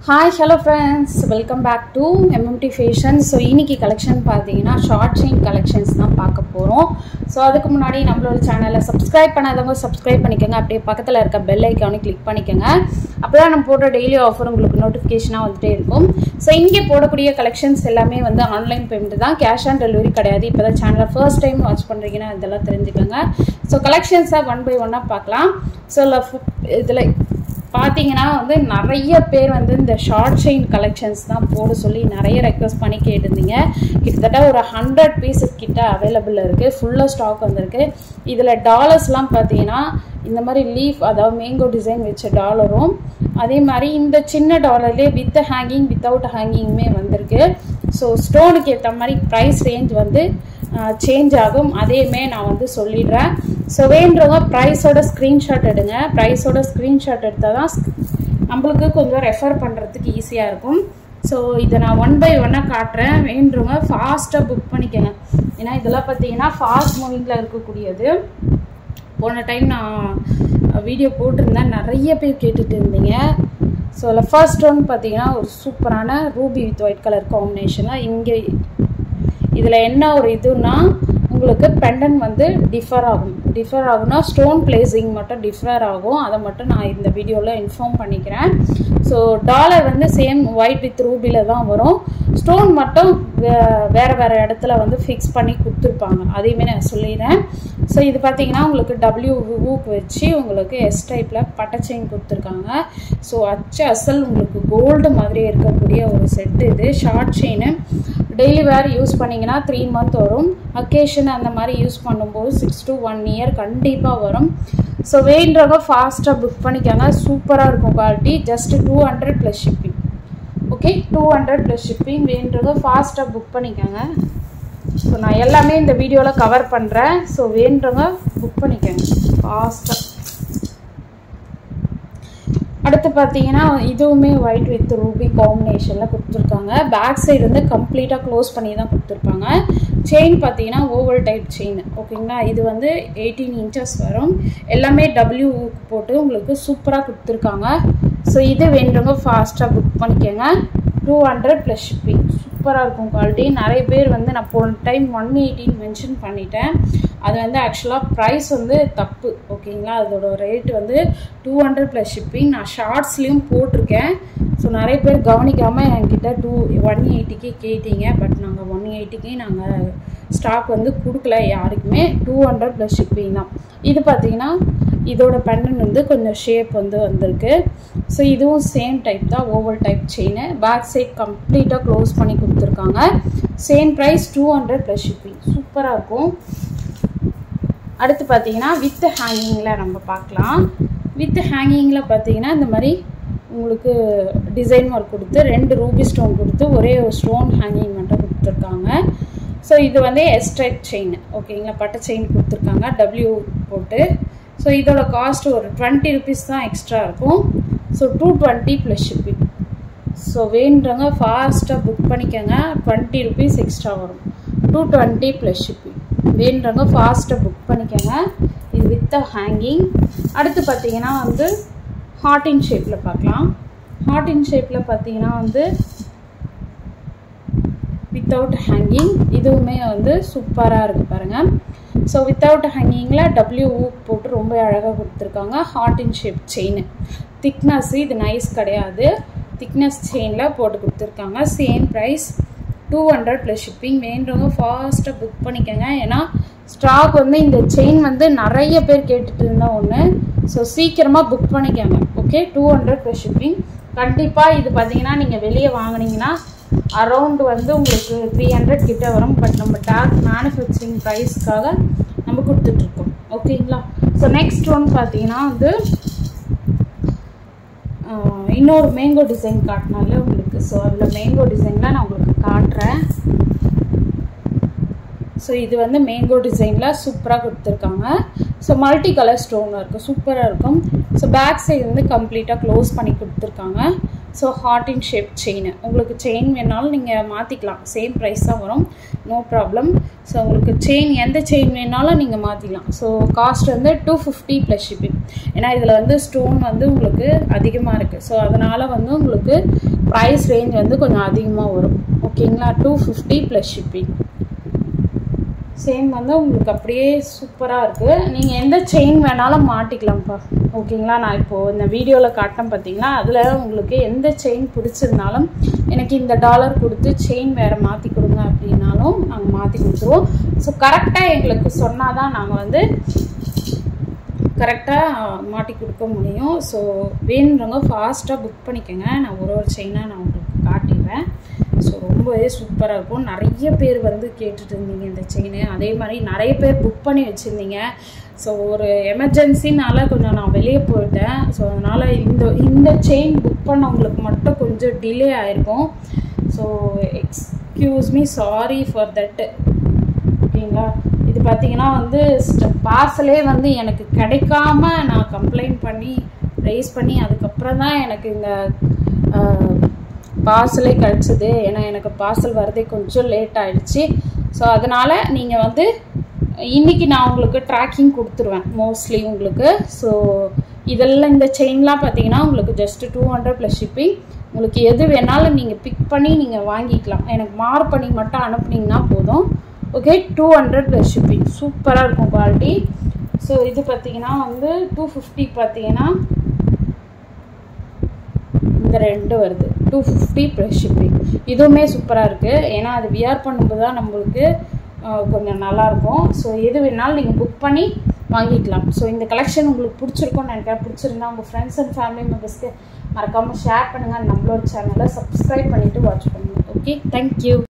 hi hello friends welcome back to MMT fashion so இன்னைக்கு collection பார்த்தீங்கன்னா short chain collections தான் பார்க்க போகிறோம் ஸோ அதுக்கு முன்னாடி நம்மளோட சேனலை சப்ஸ்கிரைப் பண்ணாதவங்க சப்ஸ்கிரைப் பண்ணிக்கோங்க அப்படியே பக்கத்தில் இருக்க பெல் ஐக்கானே கிளிக் பண்ணிக்கோங்க அப்போ தான் நம்ம போடுற டெய்லி ஆஃபர் உங்களுக்கு நோட்டிஃபிகேஷனாக வந்துட்டே இருக்கும் ஸோ இங்கே போடக்கூடிய கலெக்ஷன்ஸ் எல்லாமே வந்து ஆன்லைன் பேமெண்ட் தான் கேஷ் ஆன் டெலிவரி கிடையாது இப்போ தான் சேனலை ஃபர்ஸ்ட் டைம் வாட்ச் பண்ணுறீங்கன்னா இதெல்லாம் தெரிஞ்சுக்கோங்க ஸோ கலெக்ஷன்ஸை ஒன் பை ஒன்னாக பார்க்கலாம் ஸோ இதில் பார்த்தீங்கன்னா வந்து நிறைய பேர் வந்து இந்த ஷார்ட் செயின் கலெக்ஷன்ஸ் தான் போட சொல்லி நிறைய ரெக்வஸ்ட் பண்ணி கேட்டிருந்தீங்க கிட்டத்தட்ட ஒரு ஹண்ட்ரட் பீசஸ் கிட்ட அவைலபிள் இருக்குது ஃபுல்லாக ஸ்டாக் வந்திருக்கு இதில் டாலர்ஸ்லாம் பார்த்தீங்கன்னா இந்த மாதிரி லீஃப் அதாவது மேங்கோ டிசைன் வச்ச டாலரும் அதே மாதிரி இந்த சின்ன டாலர்லேயே வித் ஹேங்கிங் வித்தவுட் ஹேங்கிங்குமே வந்திருக்கு ஸோ ஸ்டோனுக்கு ஏற்ற மாதிரி ப்ரைஸ் ரேஞ்ச் வந்து சேஞ்ச் ஆகும் அதையுமே நான் வந்து சொல்லிடுறேன் ஸோ வேண்டுறவங்க ப்ரைஸோட ஸ்க்ரீன்ஷாட் எடுங்க ப்ரைஸோட ஸ்க்ரீன்ஷாட் எடுத்தால் தான் நம்மளுக்கு கொஞ்சம் ரெஃபர் பண்ணுறதுக்கு ஈஸியாக இருக்கும் ஸோ இதை நான் ஒன் பை ஒன்னாக காட்டுறேன் வேண்டுறவங்க ஃபாஸ்ட்டாக புக் பண்ணிக்கோங்க ஏன்னா இதெல்லாம் பார்த்தீங்கன்னா ஃபாஸ்ட் மூவிங்கில் இருக்கக்கூடியது போன டைம் நான் வீடியோ போட்டிருந்தேன் நிறைய பேர் கேட்டுட்டு இருந்தீங்க ஸோ அதில் ஃபர்ஸ்ட் ஒன் பார்த்தீங்கன்னா ஒரு சூப்பரான ரூபி வித் ஒயிட் கலர் காம்பினேஷனாக இங்கே இதில் என்ன ஒரு இதுனா உங்களுக்கு பெண்டன் வந்து டிஃபர் ஆகும் டிஃபர் ஆகும்னா ஸ்டோன் பிளேசிங் மட்டும் டிஃபர் ஆகும் அதை மட்டும் நான் இந்த வீடியோவில் இன்ஃபார்ம் பண்ணிக்கிறேன் ஸோ டாலர் வந்து சேம் ஒயிட் வித் ரூபியில் தான் வரும் ஸ்டோன் மட்டும் வேறு வேறு இடத்துல வந்து ஃபிக்ஸ் பண்ணி கொடுத்துருப்பாங்க அதையுமே நான் சொல்லிடுறேன் ஸோ இது பார்த்தீங்கன்னா உங்களுக்கு டபிள்யூ ஊக்கு வச்சு உங்களுக்கு எஸ் டைப்பில் பட்டை செயின் கொடுத்துருக்காங்க ஸோ அச்சு அசல் உங்களுக்கு கோல்டு மாதிரி இருக்கக்கூடிய ஒரு செட்டு இது short chain daily wear use பண்ணிங்கன்னா த்ரீ மந்த் வரும் அக்கேஷன் அந்த மாதிரி யூஸ் பண்ணும்போது சிக்ஸ் டு ஒன் இயர் கண்டிப்பாக வரும் ஸோ வேண்டவங்க ஃபாஸ்ட்டாக புக் பண்ணிக்கோங்க சூப்பராக இருக்கும் quality just two hundred plus shipping okay two hundred plus shipping வேண்டவங்க ஃபாஸ்ட்டாக புக் பண்ணிக்கோங்க ஸோ நான் எல்லாமே இந்த வீடியோவில் கவர் பண்ணுறேன் ஸோ வேண்டவங்க புக் பண்ணிக்கோங்க ஃபாஸ்ட்டாக அடுத்து பார்த்தீங்கன்னா இதுவுமே ஒயிட் வித் ரூபி காம்பினேஷனில் கொடுத்துருக்காங்க பேக் சைடு வந்து கம்ப்ளீட்டாக க்ளோஸ் பண்ணி தான் கொடுத்துருப்பாங்க செயின் பார்த்தீங்கன்னா ஓவல் டைப் செயின் ஓகேங்களா இது வந்து எயிட்டீன் இன்ச்சஸ் வரும் எல்லாமே டபிள்யூ போட்டு உங்களுக்கு சூப்பராக கொடுத்துருக்காங்க ஸோ இது வேண்டுங்க ஃபாஸ்ட்டாக புக் பண்ணிக்கோங்க டூ ஹண்ட்ரட் ப்ளஸ் ஷிப்பிங் சூப்பராக இருக்கும் குவாலிட்டி நிறைய பேர் வந்து நான் போன டைம் ஒன் எயிட்டின் மென்ஷன் பண்ணிட்டேன் அது வந்து ஆக்சுவலாக ப்ரைஸ் வந்து தப்பு ஓகேங்களா அதோட ரேட் வந்து டூ ஹண்ட்ரட் ப்ளஸ் ஷிப்பிங் நான் ஷார்ட்ஸ்லேயும் போட்டிருக்கேன் ஸோ நிறைய பேர் கவனிக்காமல் என்கிட்ட டூ ஒன் எயிட்டிக்கு கேட்டீங்க பட் நாங்கள் ஒன் எயிட்டிக்கு நாங்கள் ஸ்டாக் வந்து கொடுக்கல யாருக்குமே டூ ஹண்ட்ரட் ப்ளஸ் ஷிப்பிங் தான் இது பார்த்தீங்கன்னா இதோட பெண்டன் வந்து கொஞ்சம் ஷேப் வந்து வந்திருக்கு ஸோ இதுவும் சேம் டைப் தான் oval type chain back side கம்ப்ளீட்டாக க்ளோஸ் பண்ணி கொடுத்துருக்காங்க same price two hundred plus shipping சூப்பராக இருக்கும் அடுத்து பார்த்தீங்கன்னா வித் ஹேங்கிங்கில் நம்ம பார்க்கலாம் வித் ஹேங்கிங்கில் பார்த்தீங்கன்னா இந்த மாதிரி உங்களுக்கு டிசைன் ஒர்க் கொடுத்து ரெண்டு ரூபி ஸ்டோன் கொடுத்து ஒரே ஒரு ஸ்டோன் ஹேங்கிங் மட்டும் கொடுத்துருக்காங்க ஸோ இது வந்து எஸ் டைப் செயின் ஓகேங்களா பட்டை செயின் கொடுத்துருக்காங்க டபிள்யூ போட்டு ஸோ இதோட காஸ்ட் ஒரு டுவெண்ட்டி ருபீஸ் தான் எக்ஸ்ட்ரா இருக்கும் so two twenty plus shipping so வேண்டுறவங்க ஃபாஸ்ட்டாக புக் பண்ணிக்கோங்க டுவெண்ட்டி ருபீஸ் எக்ஸ்ட்ரா வரும் டூ டுவெண்ட்டி ப்ளஸ் ஷிப்பிங் வேண்டுறவங்க ஃபாஸ்ட்டாக புக் பண்ணிக்கோங்க இது வித் ஹேங்கிங் அடுத்து பார்த்தீங்கன்னா வந்து ஹார்ட் இன் ஷேப்பில் பார்க்கலாம் ஹார்ட் இன் ஷேப்பில் பார்த்தீங்கன்னா வந்து வித்தவுட் ஹேங்கிங் இதுவுமே வந்து சூப்பராக இருக்குது பாருங்கள் ஸோ வித்தவுட் ஹேங்கிங்கில் டபிள்யூ ஊக் போட்டு ரொம்ப அழகாக கொடுத்துருக்காங்க heart in shape chain thickness இது நைஸ் கிடையாது திக்னஸ் செயினில் போட்டு கொடுத்துருக்காங்க same price two hundred plus shipping வேண்டவங்க ஃபாஸ்ட்டாக புக் பண்ணிக்கோங்க ஏன்னா ஸ்டாக் வந்து இந்த செயின் வந்து நிறைய பேர் கேட்டுட்டு இருந்தால் ஒன்று ஸோ சீக்கிரமாக புக் பண்ணிக்கோங்க okay two hundred plus shipping கண்டிப்பாக இது பார்த்தீங்கன்னா நீங்கள் வெளியே வாங்கினீங்கன்னா அரௌண்ட் வந்து உங்களுக்கு த்ரீ ஹண்ட்ரட் கிட்ட வரும் பட் நம்ம டேக் மேனுஃபேக்சரிங் ப்ரைஸ்க்காக நம்ம கொடுத்துட்ருக்கோம் ஓகேங்களா ஸோ நெக்ஸ்ட் ஒன் பார்த்தீங்கன்னா வந்து இன்னொரு மேங்கோ டிசைன் காட்டினால உங்களுக்கு ஸோ அதில் மேங்கோ டிசைனில் நான் உங்களுக்கு காட்டுறேன் ஸோ இது வந்து மேங்கோ டிசைனில் சூப்பராக கொடுத்துருக்காங்க ஸோ மல்டி கலர் ஸ்டோன் இருக்குது சூப்பராக இருக்கும் ஸோ பேக் சைடு வந்து கம்ப்ளீட்டாக க்ளோஸ் பண்ணி கொடுத்துருக்காங்க so heart in shape chain உங்களுக்கு செயின் வேணாலும் நீங்கள் மாற்றிக்கலாம் சேம் ப்ரைஸ் தான் வரும் நோ ப்ராப்ளம் ஸோ உங்களுக்கு செயின் எந்த செயின் வேணாலும் நீங்கள் மாற்றிக்கலாம் ஸோ காஸ்ட் வந்து டூ ஃபிஃப்டி ப்ளஸ் ஷிப்பிங் ஏன்னா இதில் வந்து ஸ்டோன் வந்து உங்களுக்கு அதிகமாக இருக்குது ஸோ அதனால் வந்து உங்களுக்கு ப்ரைஸ் ரேஞ்ச் வந்து கொஞ்சம் அதிகமாக வரும் ஓகேங்களா two fifty plus shipping chain வந்து உங்களுக்கு அப்படியே சூப்பராக இருக்குது நீங்கள் எந்த செயின் வேணாலும் மாட்டிக்கலாம்ப்பா ஓகேங்களா நான் இப்போது இந்த வீடியோவில் காட்டினேன் பார்த்தீங்களா அதில் உங்களுக்கு எந்த செயின் பிடிச்சிருந்தாலும் எனக்கு இந்த டாலர் கொடுத்து செயின் வேறு மாற்றி கொடுங்க அப்படின்னாலும் நாங்கள் மாற்றி கொடுத்துருவோம் ஸோ கரெக்டாக எங்களுக்கு சொன்னால் தான் நாங்கள் வந்து கரெக்டாக மாட்டி கொடுக்க முடியும் ஸோ வேணுன்றவங்க ஃபாஸ்ட்டாக புக் பண்ணிக்கோங்க நான் ஒரு ஒரு செயினாக நான் உங்களுக்கு காட்டிடுவேன் ஸோ ரொம்பவே சூப்பராக இருக்கும் நிறைய பேர் வந்து கேட்டுட்டு இருந்தீங்க இந்த செயின் அதே மாதிரி நிறைய பேர் புக் பண்ணி வச்சுருந்தீங்க ஸோ ஒரு எமர்ஜென்சினால கொஞ்சம் நான் வெளியே போயிட்டேன் ஸோ அதனால் இந்த இந்த செயின் புக் பண்ணவங்களுக்கு மட்டும் கொஞ்சம் டிலே ஆயிருக்கும் so excuse me sorry for that ஓகேங்களா இது பார்த்தீங்கன்னா வந்து பார்சலே வந்து எனக்கு கிடைக்காம நான் கம்ப்ளைண்ட் பண்ணி ரைஸ் பண்ணி அதுக்கப்புறம் தான் எனக்கு இந்த பார்சலே கிடச்சிது ஏன்னா எனக்கு பார்சல் வரதே கொஞ்சம் லேட் ஆகிடுச்சு ஸோ அதனால் நீங்கள் வந்து இன்றைக்கி நான் உங்களுக்கு ட்ராக்கிங் கொடுத்துருவேன் மோஸ்ட்லி உங்களுக்கு ஸோ இதெல்லாம் இந்த செயின்லாம் பார்த்தீங்கன்னா உங்களுக்கு just two hundred plus shipping உங்களுக்கு எது வேணாலும் நீங்கள் பிக் பண்ணி நீங்கள் வாங்கிக்கலாம் எனக்கு மார்க் பண்ணி மட்டும் அனுப்புனீங்கன்னா போதும் okay two hundred plus shipping சூப்பராக இருக்கும் குவாலிட்டி ஸோ இது பார்த்தீங்கன்னா வந்து டூ ஃபிஃப்டி பார்த்தீங்கன்னா இந்த ரெண்டு வருது டூ ஃபிஃப்டி ப்ளஸ் ஷிப்பிங் இதுவுமே சூப்பராக இருக்குது ஏன்னா அது வியர் பண்ணும்போது தான் நம்மளுக்கு கொஞ்சம் நல்லாயிருக்கும் ஸோ எது வேணாலும் நீங்கள் புக் பண்ணி வாங்கிக்கலாம் ஸோ இந்த கலெக்ஷன் உங்களுக்கு பிடிச்சிருக்கும்னு நினைக்கிறேன் பிடிச்சிருந்தா உங்கள் ஃப்ரெண்ட்ஸ் அண்ட் ஃபேமிலி மெம்பர்ஸ்க்கு மறக்காமல் ஷேர் பண்ணுங்கள் நம்மளோட சேனலை சப்ஸ்கிரைப் பண்ணிவிட்டு வாட்ச் பண்ணுங்கள் ஓகே தேங்க்யூ